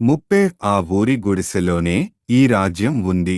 ముప్పే ఆ ఊరి గుడిసెలోనే ఈ రాజ్యం ఉంది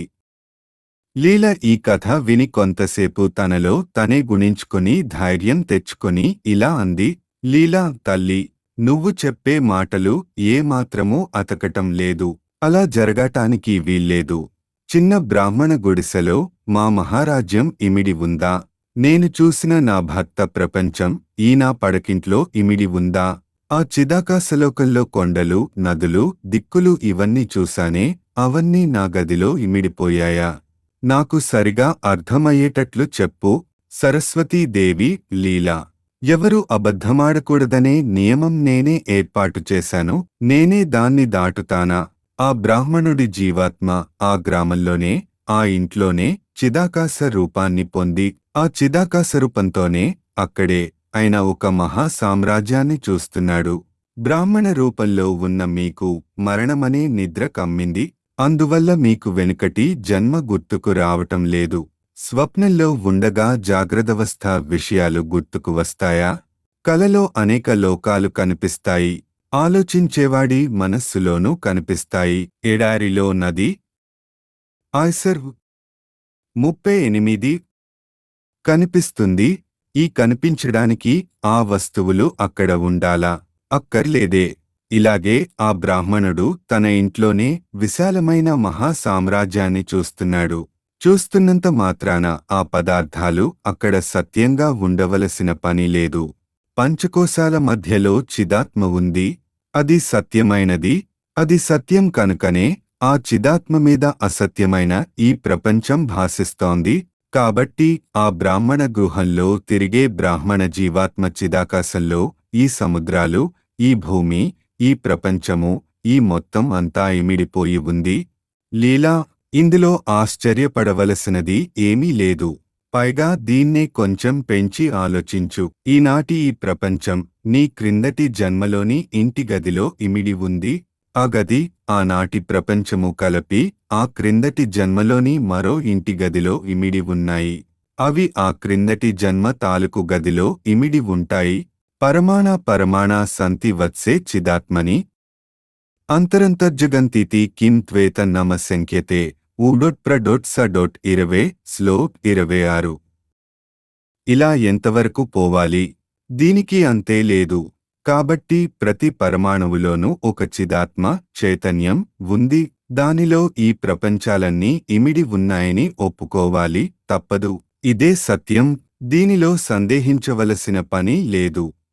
లీల ఈ కథ విని కొంతసేపు తనలో తనే గుణించుకుని ధైర్యం తెచ్చుకొని ఇలా అంది లీలా తల్లి నువ్వు చెప్పే మాటలు ఏమాత్రమూ అతకటం లేదు అలా జరగటానికి వీల్లేదు చిన్న బ్రాహ్మణ గుడిసెలో మా మహారాజ్యం ఇమిడి ఉందా నేను చూసిన నా భక్త ప్రపంచం ఈ నా పడకింట్లో ఇమిడి ఉందా ఆ చిదాకాశలోకంలో కొండలు నదులు దిక్కులు ఇవన్నీ చూశానే అవన్నీ నా గదిలో ఇమిడిపోయాయా నాకు సరిగా అర్థమయ్యేటట్లు చెప్పు సరస్వతీదేవి లీలా ఎవరు అబద్ధమాడకూడదనే నియమం నేనే ఏర్పాటు చేశాను నేనే దాన్ని దాటుతానా ఆ బ్రాహ్మణుడి జీవాత్మ ఆ గ్రామంలోనే ఆ ఇంట్లోనే చిదాకాశ రూపాన్ని పొంది ఆ చిదాకాశ రూపంతోనే అక్కడే ఆయన ఒక మహా సామ్రాజ్యాన్ని చూస్తున్నాడు బ్రాహ్మణ రూపంలో ఉన్న మీకు మరణమనే నిద్ర కమ్మింది అందువల్ల మీకు వెనుకటి జన్మ గుర్తుకు రావటం లేదు స్వప్నంలో ఉండగా జాగ్రత్తవస్థ విషయాలు గుర్తుకు వస్తాయా కలలో అనేక లోకాలు కనిపిస్తాయి ఆలోచించేవాడి మనస్సులోనూ కనిపిస్తాయి ఎడారిలో నది ఆయ్సర్ ముప్పై ఎనిమిది కనిపిస్తుంది ఈ కనిపించడానికి ఆ వస్తువులు అక్కడ ఉండాలా అక్కర్లేదే ఇలాగే ఆ బ్రాహ్మణుడు తన ఇంట్లోనే విశాలమైన మహా సామ్రాజ్యాన్ని చూస్తున్నాడు చూస్తున్నంత మాత్రాన ఆ పదార్థాలు అక్కడ సత్యంగా ఉండవలసిన పని లేదు పంచకోశాల మధ్యలో చిదాత్మ ఉంది అది సత్యమైనది అది సత్యం కనుకనే ఆ చిదాత్మ మీద అసత్యమైన ఈ ప్రపంచం భాసిస్తోంది కాబట్టి ఆ బ్రాహ్మణ గృహంలో తిరిగే బ్రాహ్మణ జీవాత్మ చిదాకాశంలో ఈ సముద్రాలు ఈ భూమి ఈ ప్రపంచము ఈ మొత్తం అంతా ఇమిడిపోయి ఉంది లీలా ఇందులో ఆశ్చర్యపడవలసినది ఏమీ లేదు పైగా దీన్నే కొంచెం పెంచి ఆలోచించు ఈనాటి ఈ ప్రపంచం నీ క్రిందటి జన్మలోని ఇంటి గదిలో ఇమిడి ఉంది ఆ గది ఆనాటి ప్రపంచము కలిపి ఆ క్రిందటి జన్మలోని మరో ఇంటి గదిలో ఇమిడి ఉన్నాయి అవి ఆ క్రిందటి జన్మ తాలూకు గదిలో ఇమిడి ఉంటాయి పరమాణ పరమాణ సంతి వత్సే చిదాత్మని అంతరంతర్జగంతితి కిం త్వేత నమ సంఖ్యతే ఊడొట్ ప్రడొట్ స డొట్ ఇరవై శ్లోక్ ఇరవై ఆరు ఇలా ఎంతవరకు పోవాలి దీనికి అంతే లేదు కాబట్టి ప్రతి పరమాణువులోనూ ఒక చిదాత్మ చైతన్యం ఉంది దానిలో ఈ ప్రపంచాలన్నీ ఇమిడి ఉన్నాయని ఒప్పుకోవాలి తప్పదు ఇదే సత్యం దీనిలో సందేహించవలసిన పని లేదు